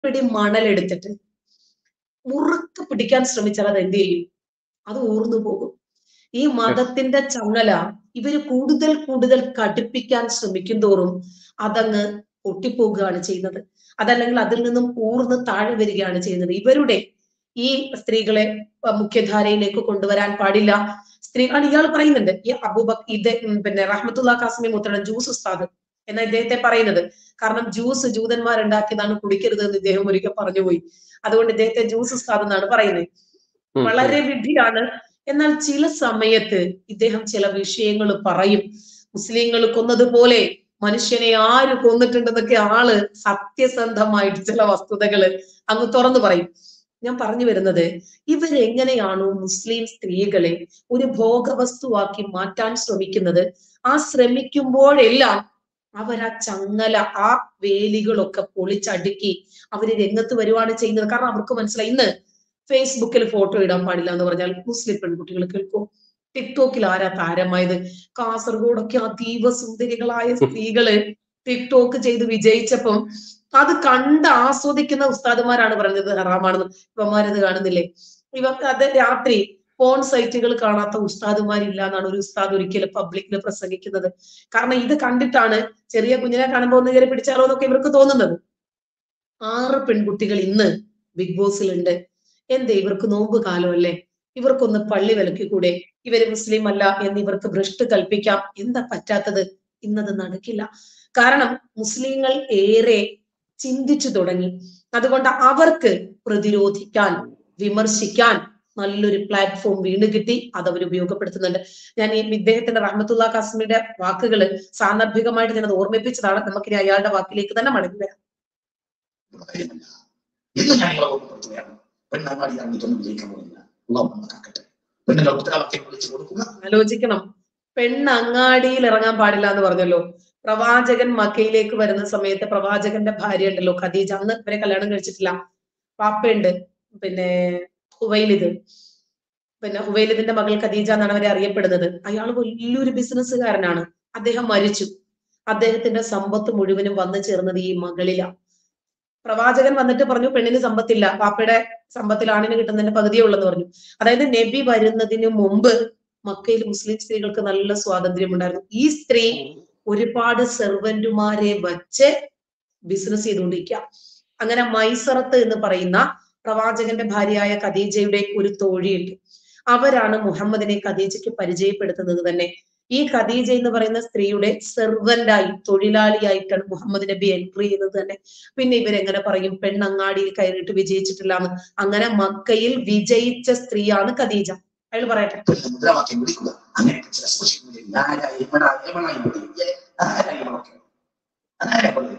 പിടി മണലെടുത്തിട്ട് മുറുക്ക് പിടിക്കാൻ ശ്രമിച്ചാൽ അത് എന്ത് ചെയ്യും അത് ഊർന്നു പോകും ഈ മതത്തിന്റെ ചങ്ങല ഇവര് കൂടുതൽ കൂടുതൽ കടുപ്പിക്കാൻ ശ്രമിക്കും തോറും അതങ്ങ് പൊട്ടിപ്പോകുകയാണ് ചെയ്യുന്നത് അതല്ലെങ്കിൽ അതിൽ നിന്നും ഊർന്ന് താഴെ വരികയാണ് ചെയ്യുന്നത് ഇവരുടെ ഈ സ്ത്രീകളെ അഹ് മുഖ്യധാരയിലേക്ക് കൊണ്ടുവരാൻ പാടില്ല സ്ത്രീകൾ ഇയാൾ പറയുന്നുണ്ട് ഈ അബൂബക് ഇത് ഉം പിന്നെ റഹ്മത്തുള്ള കാസ്മി മുത്തയുടെ ജ്യൂസ് ഉസ്താദ് എന്ന ഇദ്ദേഹത്തെ പറയുന്നത് കാരണം ജ്യൂസ് ജൂതന്മാരുണ്ടാക്കിയതാണ് കുടിക്കരുത് എന്ന് ഇദ്ദേഹം ഒരിക്കൽ പറഞ്ഞുപോയി അതുകൊണ്ട് ഇദ്ദേഹത്തെ ജ്യൂസ് ഉസ്താദ് എന്നാണ് പറയുന്നത് ഉം, വളരെ വിഡ്ഢിയാണ് എന്നാൽ ചില സമയത്ത് ഇദ്ദേഹം ചില വിഷയങ്ങൾ പറയും മുസ്ലിങ്ങൾ കൊന്നതുപോലെ മനുഷ്യനെ ആര് കൊന്നിട്ടുണ്ടെന്നൊക്കെ ആള് സത്യസന്ധമായിട്ട് ചില വസ്തുതകള് അങ്ങ് തുറന്നു പറയും ഞാൻ പറഞ്ഞു വരുന്നത് ഇവരെങ്ങനെയാണോ മുസ്ലിം സ്ത്രീകളെ ഒരു ഭോഗവസ്തുവാക്കി മാറ്റാൻ ശ്രമിക്കുന്നത് ആ ശ്രമിക്കുമ്പോഴെല്ലാം അവരാ ചങ്ങല ആ വേലികളൊക്കെ പൊളിച്ചടുക്കി അവര് രംഗത്ത് വരുവാണ് ചെയ്യുന്നത് കാരണം അവർക്ക് മനസ്സിലായി ഇന്ന് ഫേസ്ബുക്കിൽ ഫോട്ടോ ഇടാൻ പാടില്ല എന്ന് പറഞ്ഞാൽ മുസ്ലിം പെൺകുട്ടികൾ കേൾക്കും ടിക്ടോക്കിൽ ആരാ താരമായത് കാസർഗോഡൊക്കെ അതീവ സുന്ദരികളായ സ്ത്രീകള് ടിക്ടോക്ക് ചെയ്ത് വിജയിച്ചപ്പം അത് കണ്ട് ആസ്വദിക്കുന്ന ഉസ്താദുമാരാണ് പറഞ്ഞത് ഹറാമാണെന്ന് ഇവന്മാരത് കാണുന്നില്ലേ ഇവ അത് രാത്രി ഫോൺ സൈറ്റുകൾ കാണാത്ത ഉസ്താദുമാരില്ല എന്നാണ് ഒരു ഉസ്താദ് ഒരിക്കലും പബ്ലിക്കിൽ പ്രസംഗിക്കുന്നത് കാരണം ഇത് കണ്ടിട്ടാണ് ചെറിയ കുഞ്ഞിനെ കാണുമ്പോൾ ഒന്ന് കയറി പിടിച്ചാലോ എന്നൊക്കെ ഇവർക്ക് തോന്നുന്നത് ആറ് പെൺകുട്ടികൾ ഇന്ന് ബിഗ് ബോസിലുണ്ട് എന്തേ ഇവർക്ക് നോമ്പ് കാലമല്ലേ ഇവർക്കൊന്ന് പള്ളി വിലക്കിക്കൂടെ ഇവര് മുസ്ലിം അല്ല എന്ന് ഇവർക്ക് ഭ്രഷ്ട് കൽപ്പിക്കാം എന്താ പറ്റാത്തത് ഇന്നത് നടക്കില്ല കാരണം മുസ്ലിങ്ങൾ ഏറെ ചിന്തിച്ചു തുടങ്ങി അതുകൊണ്ട് അവർക്ക് പ്രതിരോധിക്കാൻ വിമർശിക്കാൻ നല്ലൊരു പ്ലാറ്റ്ഫോം വീണ് കിട്ടി അത് അവർ ഉപയോഗപ്പെടുത്തുന്നുണ്ട് ഞാൻ ഈ ഇദ്ദേഹത്തിന്റെ റഹ്മത്തുള്ള കാസ്മിയുടെ വാക്കുകൾ സാന്ദർഭികമായിട്ട് ഞാനത് ഓർമ്മിപ്പിച്ചതാണ് നമുക്കിനി അയാളുടെ വാക്കിലേക്ക് തന്നെ മടങ്ങി വരാം കാര്യമല്ല എന്ന് ഞാൻ നിങ്ങളെ ഓർമ്മപ്പെടുത്തുകയാണ് പെണ്ണങ്ങാടി ഇറങ്ങിയിട്ടൊന്നും വിജയിക്കാൻ പോകുന്നില്ല അള്ളാഹു നമ്മളെ കാക്കട്ടെ പെണ്ണിന്റെ ഉത്തരവാദിത്തം വിളിച്ചു കൊടുക്കുക ആലോചിക്കണം പെണ്ണ് അങ്ങാടിയിൽ ഇറങ്ങാൻ പാടില്ല എന്ന് പറഞ്ഞല്ലോ പ്രവാചകൻ മക്കയിലേക്ക് വരുന്ന സമയത്ത് പ്രവാചകന്റെ ഭാര്യ ഉണ്ടല്ലോ ഖദീജ അന്ന് ഇവരെ കല്യാണം കഴിച്ചിട്ടില്ല പാപ്പയുണ്ട് പിന്നെ ഹുവൈലിദ് പിന്നെ ഹുവൈലിദിന്റെ മകൾ ഖദീജ എന്നാണ് അവരെ അറിയപ്പെടുന്നത് അയാൾ വലിയൊരു ബിസിനസ്സുകാരനാണ് അദ്ദേഹം മരിച്ചു അദ്ദേഹത്തിന്റെ സമ്പത്ത് മുഴുവനും വന്നു ചേർന്നത് ഈ മകളിലാ പ്രവാചകൻ വന്നിട്ട് പറഞ്ഞു പെണ്ണിന് സമ്പത്തില്ല പാപ്പയുടെ സമ്പത്തിൽ ആണിന് കിട്ടുന്നതിന്റെ പകുതിയേ ഉള്ളെന്ന് പറഞ്ഞു അതായത് നബി വരുന്നതിന് മുമ്പ് മക്കയിൽ മുസ്ലിം സ്ത്രീകൾക്ക് നല്ല സ്വാതന്ത്ര്യം ഉണ്ടായിരുന്നു ഈ സ്ത്രീ ഒരുപാട് സെർവന്റുമാരെ വച്ച് ബിസിനസ് ചെയ്തുകൊണ്ടിരിക്കുക അങ്ങനെ മൈസറത്ത് എന്ന് പറയുന്ന പ്രവാചകന്റെ ഭാര്യയായ ഖദീജയുടെ ഒരു തോഴിയുണ്ട് അവരാണ് മുഹമ്മദിനെ ഖദീജയ്ക്ക് പരിചയപ്പെടുത്തുന്നത് തന്നെ ഈ ഖദീജ എന്ന് പറയുന്ന സ്ത്രീയുടെ സെർവന്റായി തൊഴിലാളിയായിട്ടാണ് മുഹമ്മദ് നബി എൻട്രി ചെയ്യുന്നത് തന്നെ പിന്നെ ഇവരെങ്ങനെ പറയും പെണ്ണങ്ങാടിയിൽ കയറിയിട്ട് വിജയിച്ചിട്ടില്ല എന്ന് അങ്ങനെ മക്കയിൽ വിജയിച്ച സ്ത്രീയാണ് ഖദീജ അയാൾ പറയട്ടെ പെണ്ണ് മുദ്രാവാക്യം വിളിക്കുക അങ്ങനെ ചില സോഷ്യൽ മീഡിയയിൽ ആരായി എവിടാ എവിടായി ഇവിടെ ആരായി ഇവളൊക്കെ അതാരാ പെണ്ണ്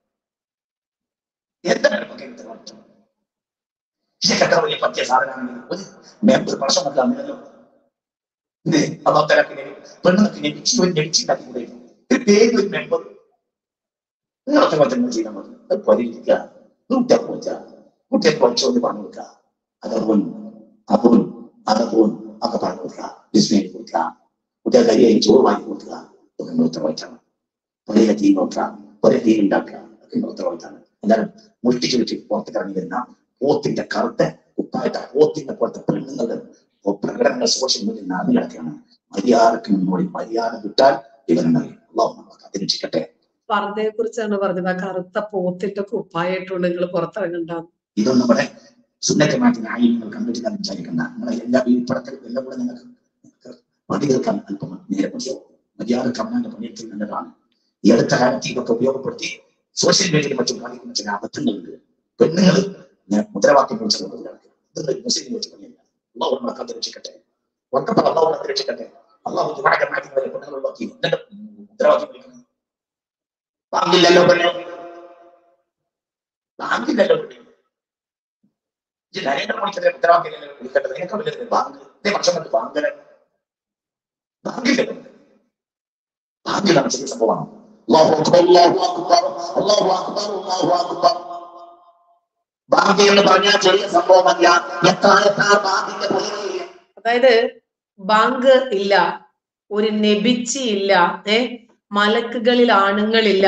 എന്താണ് ഇവൾക്ക് ഉത്തരവാദിത്വം ഇതൊക്കെ എത്ര വലിയ പറ്റിയ സാധനമാണ് ഒരു മെമ്പർ പ്രശ്നമൊക്കെ അങ്ങനെയല്ലോ അതാത്തരക്ക് പെണ്ണുങ്ങൾക്ക് ലഭിച്ചു ലഭിച്ചില്ലാക്കി കൂടെ ഒരു പേര് ഒരു മെമ്പർ നിങ്ങളൊക്കെ മറ്റൊന്നും ചെയ്താൽ മതി അത് പരിഹരിക്കുക കുട്ടിയെ പോച്ച കുട്ടിയെ പഠിച്ചോണ്ട് പറഞ്ഞു കൊടുക്കുക അതവൻ അവൻ അതവൻ ഒക്കെ പറഞ്ഞു കൊടുക്കുക വിസ്മയം കൊടുക്കുക കുട്ടിയെ കരിയായി ചോറ് വാങ്ങി കൊടുക്കുക ഒക്കെ നിങ്ങൾ ഉത്തരവാദിത്തമാണ് ഒരേ തീ നോക്കുക ഒരേ തീ ഉണ്ടാക്കുക ഒക്കെ നിങ്ങൾ ഉത്തരവാദിത്തമാണ് എല്ലാവരും മുഷ്ടി ചുരുട്ടി പുറത്തേക്ക് ഇറങ്ങി വരുന്ന പോത്തിന്റെ കറുത്ത കുപ്പായിട്ട പോത്തിന്റെ പുറത്തെ പെണ്ണുങ്ങളുടെ പ്രകടനങ്ങൾ സോഷ്യൽ മീഡിയയിൽ നടന്നു കിടക്കുകയാണ് മര്യാദക്ക് മുന്നോടി മര്യാദ വിട്ടാൽ ഇവരുണ്ടായി അള്ളാഹു നമ്മളെ കാത്തിരക്ഷിക്കട്ടെ പർദ്ദയെ കുറിച്ചാണ് പറഞ്ഞത് ആ കറുത്ത പോത്തിന്റെ കുപ്പായിട്ടുണ്ട് നിങ്ങൾ പുറത്തിറങ്ങണ്ടാന്ന് ഇതൊന്നും നമ്മുടെ സുന്നത്തമായിട്ട് ആയി നിങ്ങൾ കണ്ടിട്ടില്ല എന്ന് വിചാരിക്കണ്ട നിങ്ങളെ എല്ലാ വീഴ്പടത്തിലും എല്ലാം കൂടെ നിങ്ങൾക്ക് നിങ്ങൾക്ക് പണി തീർക്കാൻ അല്പം നേരെ മതിയാവും മര്യാദ കമ്മന്റെ പണിയെടുക്കൽ നല്ലതാണ് ഈ അടുത്ത കാലത്ത് ഇതൊക്കെ ഉപയോഗപ്പെടുത്തി സോഷ്യൽ മീഡിയയിൽ മറ്റും കാണിക്കുന്ന ചില അബദ്ധങ്ങളുണ്ട് പെണ്ണുങ്ങൾ മുദ്രാവാക്യം വിളിച്ചു കൊണ്ടുവരികയാണ് ഇതൊന്നും മുസ്ലിം വെച്ച് പണിയല്ല അള്ളാഹു നമ്മളെ കാത്തിരക്ഷിക്കട്ടെ ഉറക്കപ്പോൾ അള്ളാഹു കാത്തിരക്ഷിക്കട്ടെ അള്ളാഹു ജുമാക്കന്മാരെ പെണ്ണുങ്ങൾ നോക്കി എന്നിട്ട് മുദ്രാവാക്യം വിളിക്കുന്നത് ബാങ്കില്ലല്ലോ പെണ്ണെ ബാങ്കില്ലല്ലോ പെണ്ണെ ഇത് നരേന്ദ്രമോദിക്കെതിരെ മുദ്രാവാക്യം വിളിക്കേണ്ടത് നിനക്ക് വലിയ ബാങ്ക് ഇതേ വർഷം കൊണ്ട് ബാങ്കിലെ ബാങ്കില്ലേ ബാങ്കിലാണ് ചെറിയ സംഭവമാണ് അല്ലാഹു അക്ബർ, അല്ലാഹു അക്ബർ, അല്ലാഹു അക്ബർ, അല്ലാഹു അക്ബർ. ബാങ്ക് എന്ന് പറഞ്ഞാൽ ചെറിയ സംഭവമല്ല എക്കാലത്താ ബാങ്കിന്റെ പൊലിമയില്ല അതായത് ബാങ്ക് ഇല്ല ഒരു നെബിച്ചി ഇല്ല ഏ മലക്കുകളിൽ ആണുങ്ങളില്ല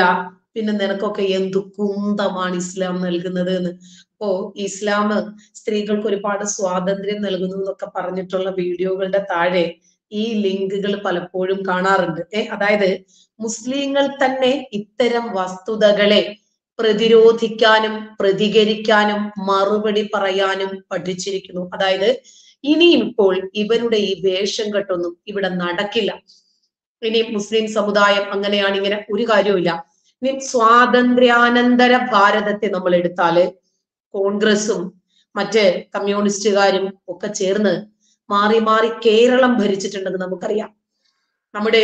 പിന്നെ നിനക്കൊക്കെ എന്തു കുന്തമാണ് ഇസ്ലാം നൽകുന്നത് എന്ന് അപ്പോ ഇസ്ലാം സ്ത്രീകൾക്ക് ഒരുപാട് സ്വാതന്ത്ര്യം നൽകുന്നു എന്നൊക്കെ പറഞ്ഞിട്ടുള്ള വീഡിയോകളുടെ താഴെ ഈ ലിങ്കുകൾ പലപ്പോഴും കാണാറുണ്ട് ഏ അതായത് മുസ്ലിങ്ങൾ തന്നെ ഇത്തരം വസ്തുതകളെ പ്രതിരോധിക്കാനും പ്രതികരിക്കാനും മറുപടി പറയാനും പഠിച്ചിരിക്കുന്നു അതായത് ഇനിയും ഇപ്പോൾ ഇവരുടെ ഈ വേഷം കെട്ടൊന്നും ഇവിടെ നടക്കില്ല ഇനി മുസ്ലിം സമുദായം അങ്ങനെയാണ് ഇങ്ങനെ ഒരു കാര്യവുമില്ല ഇനി സ്വാതന്ത്ര്യാനന്തര ഭാരതത്തെ നമ്മൾ എടുത്താല് കോൺഗ്രസും മറ്റ് കമ്മ്യൂണിസ്റ്റുകാരും ഒക്കെ ചേർന്ന് മാറി മാറി കേരളം ഭരിച്ചിട്ടുണ്ടെന്ന് നമുക്കറിയാം നമ്മുടെ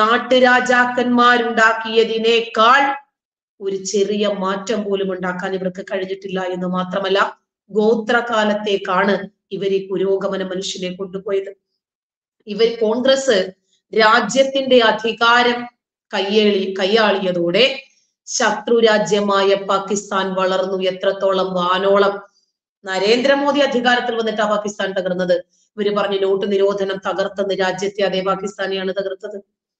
നാട്ടുരാജാക്കന്മാരുണ്ടാക്കിയതിനേക്കാൾ ഒരു ചെറിയ മാറ്റം പോലും ഉണ്ടാക്കാൻ ഇവർക്ക് കഴിഞ്ഞിട്ടില്ല എന്ന് മാത്രമല്ല ഗോത്രകാലത്തേക്കാണ് ഇവർ ഈ പുരോഗമന മനുഷ്യനെ കൊണ്ടുപോയത് ഇവർ കോൺഗ്രസ് രാജ്യത്തിന്റെ അധികാരം കയ്യേളി കൈയാളിയതോടെ ശത്രു രാജ്യമായ പാകിസ്ഥാൻ വളർന്നു എത്രത്തോളം വാനോളം നരേന്ദ്രമോദി അധികാരത്തിൽ വന്നിട്ടാ പാകിസ്ഥാൻ തകർന്നത് ഇവര് പറഞ്ഞു നോട്ട് നിരോധനം തകർത്തെന്ന് രാജ്യത്തെ അതേ പാകിസ്ഥാനെയാണ് തകർത്തത്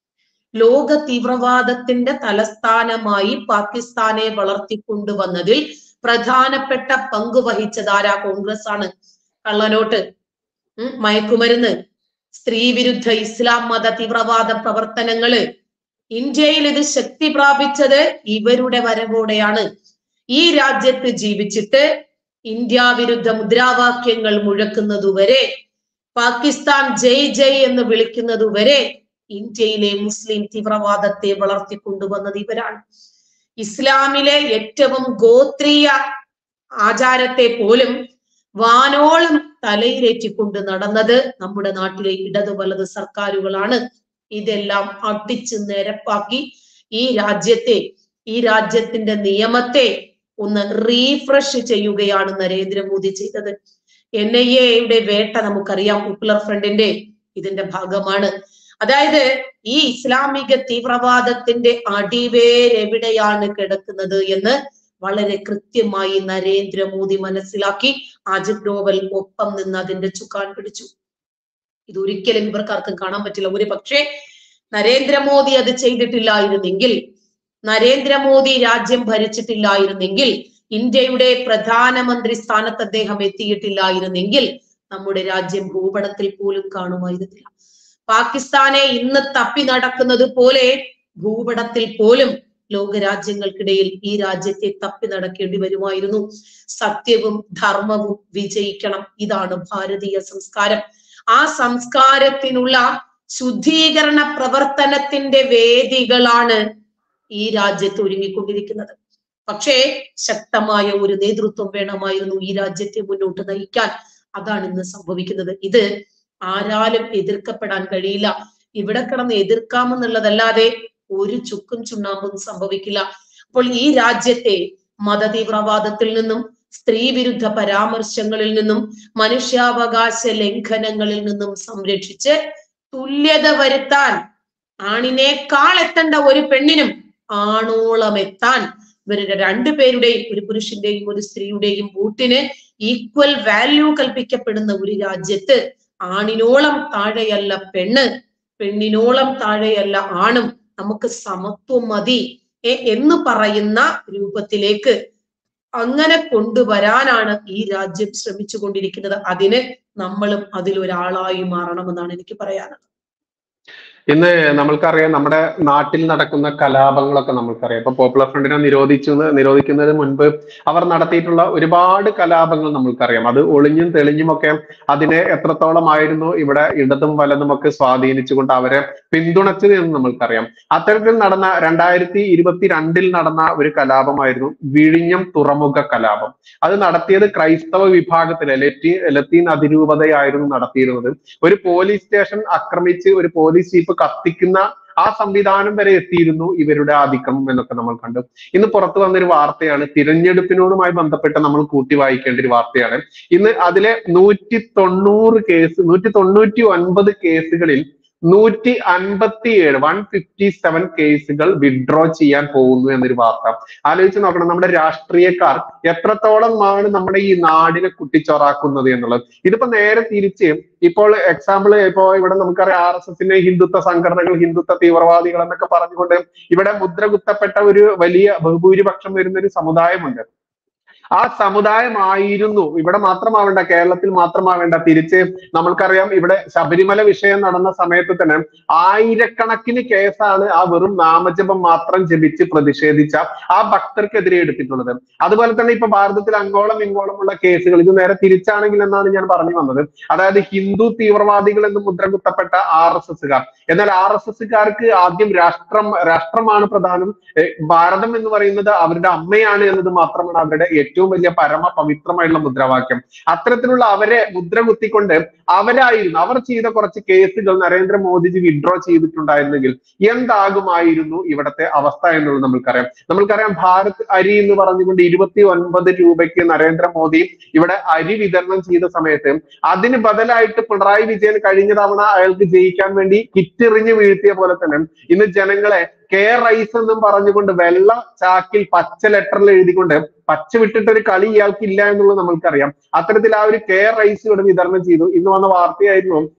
ലോക തീവ്രവാദത്തിന്റെ തലസ്ഥാനമായി പാകിസ്ഥാനെ വളർത്തിക്കൊണ്ടുവന്നതിൽ പ്രധാനപ്പെട്ട പങ്ക് വഹിച്ചത് ആരാ കോൺഗ്രസ് ആണ് കള്ളനോട്ട് ഉം മയക്കുമരുന്ന് സ്ത്രീവിരുദ്ധ ഇസ്ലാം മത തീവ്രവാദ പ്രവർത്തനങ്ങള് ഇന്ത്യയിൽ ഇത് ശക്തി പ്രാപിച്ചത് ഇവരുടെ വരവോടെയാണ് ഈ രാജ്യത്ത് ജീവിച്ചിട്ട് ഇന്ത്യ വിരുദ്ധ മുദ്രാവാക്യങ്ങൾ മുഴക്കുന്നതുവരെ പാകിസ്ഥാൻ ജയ് ജയ് എന്ന് വിളിക്കുന്നതുവരെ ഇന്ത്യയിലെ മുസ്ലിം തീവ്രവാദത്തെ വളർത്തിക്കൊണ്ടുവന്നത് ഇവരാണ് ഇസ്ലാമിലെ ഏറ്റവും ഗോത്രീയ ആചാരത്തെ പോലും വാനോളം തലയിലേറ്റിക്കൊണ്ട് നടന്നത് നമ്മുടെ നാട്ടിലെ ഇടതു വലത് സർക്കാരുകളാണ് ഇതെല്ലാം അടിച്ച് നിരപ്പാക്കി ഈ രാജ്യത്തെ ഈ രാജ്യത്തിന്റെ നിയമത്തെ ഒന്ന് റീഫ്രഷ് ചെയ്യുകയാണ് നരേന്ദ്രമോദി ചെയ്തത് എൻ ഐ എയുടെ വേട്ട നമുക്കറിയാം പോപ്പുലർ ഫ്രണ്ടിന്റെ ഇതിന്റെ ഭാഗമാണ് അതായത് ഈ ഇസ്ലാമിക തീവ്രവാദത്തിന്റെ അടിവേരെവിടെയാണ് കിടക്കുന്നത് എന്ന് വളരെ കൃത്യമായി നരേന്ദ്രമോദി മനസ്സിലാക്കി അജിത് ഡോവൽ ഒപ്പം നിന്ന് അതിന്റെ ചുക്കാൻ പിടിച്ചു ഇത് ഒരിക്കലും ഇവർക്കാർക്കും കാണാൻ പറ്റില്ല ഒരു പക്ഷേ നരേന്ദ്രമോദി അത് ചെയ്തിട്ടില്ലായിരുന്നെങ്കിൽ നരേന്ദ്രമോദി രാജ്യം ഭരിച്ചിട്ടില്ലായിരുന്നെങ്കിൽ ഇന്ത്യയുടെ പ്രധാനമന്ത്രി സ്ഥാനത്ത് അദ്ദേഹം എത്തിയിട്ടില്ലായിരുന്നെങ്കിൽ നമ്മുടെ രാജ്യം ഭൂപടത്തിൽ പോലും കാണുമായിരുന്നില്ല പാകിസ്ഥാനെ ഇന്ന് തപ്പി നടക്കുന്നത് പോലെ ഭൂപടത്തിൽ പോലും ലോകരാജ്യങ്ങൾക്കിടയിൽ ഈ രാജ്യത്തെ തപ്പി നടക്കേണ്ടി വരുമായിരുന്നു സത്യവും ധർമ്മവും വിജയിക്കണം ഇതാണ് ഭാരതീയ സംസ്കാരം ആ സംസ്കാരത്തിനുള്ള ശുദ്ധീകരണ പ്രവർത്തനത്തിന്റെ വേദികളാണ് ഈ രാജ്യത്ത് ഒരുങ്ങിക്കൊണ്ടിരിക്കുന്നത് പക്ഷേ ശക്തമായ ഒരു നേതൃത്വം വേണമായിരുന്നു ഈ രാജ്യത്തെ മുന്നോട്ട് നയിക്കാൻ അതാണ് ഇന്ന് സംഭവിക്കുന്നത് ഇത് ആരാലും എതിർക്കപ്പെടാൻ കഴിയില്ല ഇവിടെ കിടന്ന് എതിർക്കാമെന്നുള്ളതല്ലാതെ ഒരു ചുക്കും ചുണ്ണാമ്പും സംഭവിക്കില്ല അപ്പോൾ ഈ രാജ്യത്തെ മതതീവ്രവാദത്തിൽ നിന്നും സ്ത്രീവിരുദ്ധ പരാമർശങ്ങളിൽ നിന്നും മനുഷ്യാവകാശ ലംഘനങ്ങളിൽ നിന്നും സംരക്ഷിച്ച് തുല്യത വരുത്താൻ ആണിനേക്കാൾ എത്തേണ്ട ഒരു പെണ്ണിനും ആണോളം എത്താൻ ഇവരുടെ രണ്ടുപേരുടെയും ഒരു പുരുഷന്റെയും ഒരു സ്ത്രീയുടെയും വോട്ടിന് ഈക്വൽ വാല്യൂ കൽപ്പിക്കപ്പെടുന്ന ഒരു രാജ്യത്ത് ആണിനോളം താഴെയല്ല പെണ്ണ് പെണ്ണിനോളം താഴെയല്ല ആണും നമുക്ക് സമത്വം മതി എ എന്ന് പറയുന്ന രൂപത്തിലേക്ക് അങ്ങനെ കൊണ്ടുവരാനാണ് ഈ രാജ്യം ശ്രമിച്ചു കൊണ്ടിരിക്കുന്നത് അതിന് നമ്മളും അതിലൊരാളായി മാറണമെന്നാണ് എനിക്ക് പറയാനുള്ളത് ഇന്ന് നമ്മൾക്കറിയാം നമ്മുടെ നാട്ടിൽ നടക്കുന്ന കലാപങ്ങളൊക്കെ നമ്മൾക്കറിയാം ഇപ്പൊ പോപ്പുലർ ഫ്രണ്ടിനെ നിരോധിച്ചു നിരോധിക്കുന്നതിന് മുൻപ് അവർ നടത്തിയിട്ടുള്ള ഒരുപാട് കലാപങ്ങൾ നമ്മൾക്കറിയാം അത് ഒളിഞ്ഞും തെളിഞ്ഞും ഒക്കെ അതിനെ എത്രത്തോളം ആയിരുന്നു ഇവിടെ ഇടതും വലതും ഒക്കെ സ്വാധീനിച്ചുകൊണ്ട് അവരെ പിന്തുണച്ചത് എന്ന് നമ്മൾക്കറിയാം അത്തരത്തിൽ നടന്ന രണ്ടായിരത്തി ഇരുപത്തിരണ്ടിൽ നടന്ന ഒരു കലാപമായിരുന്നു വിഴിഞ്ഞം തുറമുഖ കലാപം അത് നടത്തിയത് ക്രൈസ്തവ വിഭാഗത്തിലെ ലത്തീൻ ലത്തീൻ അതിരൂപതയായിരുന്നു നടത്തിയിരുന്നത് ഒരു പോലീസ് സ്റ്റേഷൻ ആക്രമിച്ച് ഒരു പോലീസ് ജീപ്പ് കത്തിക്കുന്ന ആ സംവിധാനം വരെ എത്തിയിരുന്നു ഇവരുടെ ആധിക്യം എന്നൊക്കെ നമ്മൾ കണ്ടു ഇന്ന് പുറത്തു വന്നൊരു വാർത്തയാണ് തിരഞ്ഞെടുപ്പിനോടുമായി ബന്ധപ്പെട്ട് നമ്മൾ കൂട്ടി വായിക്കേണ്ട ഒരു വാർത്തയാണ് ഇന്ന് അതിലെ നൂറ്റി തൊണ്ണൂറ് കേസ് നൂറ്റി തൊണ്ണൂറ്റി ഒൻപത് കേസുകളിൽ നൂറ്റി അൻപത്തി ഏഴ് വൺ ഫിഫ്റ്റി സെവൻ കേസുകൾ വിഡ്രോ ചെയ്യാൻ പോകുന്നു എന്നൊരു വാർത്ത ആലോചിച്ച് നോക്കണം നമ്മുടെ രാഷ്ട്രീയക്കാർ എത്രത്തോളമാണ് നമ്മുടെ ഈ നാടിനെ കുട്ടിച്ചോറാക്കുന്നത് എന്നുള്ളത് ഇതിപ്പോ നേരെ തിരിച്ച് ഇപ്പോൾ എക്സാമ്പിൾ ഇപ്പോ ഇവിടെ നമുക്കറിയാം ആർ എസ് എസിന്റെ ഹിന്ദുത്വ സംഘടനകൾ ഹിന്ദുത്വ തീവ്രവാദികൾ എന്നൊക്കെ പറഞ്ഞുകൊണ്ട് ഇവിടെ മുദ്ര കുത്തപ്പെട്ട ഒരു വലിയ ബഹുഭൂരിപക്ഷം വരുന്ന ഒരു സമുദായമുണ്ട് ആ സമുദായമായിരുന്നു ഇവിടെ മാത്രമാവേണ്ട കേരളത്തിൽ മാത്രമാവേണ്ട തിരിച്ച് നമ്മൾക്കറിയാം ഇവിടെ ശബരിമല വിഷയം നടന്ന സമയത്ത് തന്നെ ആയിരക്കണക്കിന് കേസാണ് ആ വെറും നാമജപം മാത്രം ജപിച്ച് പ്രതിഷേധിച്ച ആ ഭക്തർക്കെതിരെ എടുത്തിട്ടുള്ളത് അതുപോലെ തന്നെ ഇപ്പൊ ഭാരതത്തിൽ അങ്ങോളം ഇങ്ങോളമുള്ള കേസുകൾ ഇത് നേരെ തിരിച്ചാണെങ്കിൽ എന്നാണ് ഞാൻ പറഞ്ഞു വന്നത് അതായത് ഹിന്ദു തീവ്രവാദികൾ എന്ന് മുദ്ര കുത്തപ്പെട്ട ആർ എസ് എസ്സുകാർ എന്നാൽ ആർ എസ് എസ്സുകാർക്ക് ആദ്യം രാഷ്ട്രം രാഷ്ട്രമാണ് പ്രധാനം ഏഹ് ഭാരതം എന്ന് പറയുന്നത് അവരുടെ അമ്മയാണ് എന്നത് മാത്രമാണ് അവരുടെ ഏറ്റവും വലിയ പരമ പവിത്രമായിട്ടുള്ള മുദ്രാവാക്യം അത്തരത്തിലുള്ള അവരെ മുദ്ര കുത്തിക്കൊണ്ട് അവരായിരുന്നു അവർ ചെയ്ത കുറച്ച് കേസുകൾ നരേന്ദ്രമോദിജി വിഡ്രോ ചെയ്തിട്ടുണ്ടായിരുന്നെങ്കിൽ എന്താകുമായിരുന്നു ഇവിടത്തെ അവസ്ഥ എന്നുള്ളത് നമ്മൾക്കറിയാം നമ്മൾക്കറിയാം ഭാരത് അരി എന്ന് പറഞ്ഞുകൊണ്ട് ഇരുപത്തി ഒൻപത് രൂപയ്ക്ക് നരേന്ദ്രമോദി ഇവിടെ അരി വിതരണം ചെയ്ത സമയത്ത് അതിന് ബദലായിട്ട് പിണറായി വിജയൻ കഴിഞ്ഞ തവണ അയാൾക്ക് ജയിക്കാൻ വേണ്ടി കിറ്റെറിഞ്ഞ് വീഴ്ത്തിയ പോലെ തന്നെ ഇന്ന് ജനങ്ങളെ കെ റൈസ് എന്നും പറഞ്ഞുകൊണ്ട് വെള്ള ചാക്കിൽ പച്ച ലെറ്ററിൽ എഴുതിക്കൊണ്ട് പച്ച വിട്ടിട്ട് ഒരു കളി ഇയാൾക്ക് ഇല്ല എന്നുള്ളത് നമ്മൾക്കറിയാം അത്തരത്തിൽ ആ ഒരു കെ റൈസ് ഇവിടെ വിതരണം ചെയ്തു ഇന്ന് വന്ന വാർത്തയായിരുന്നു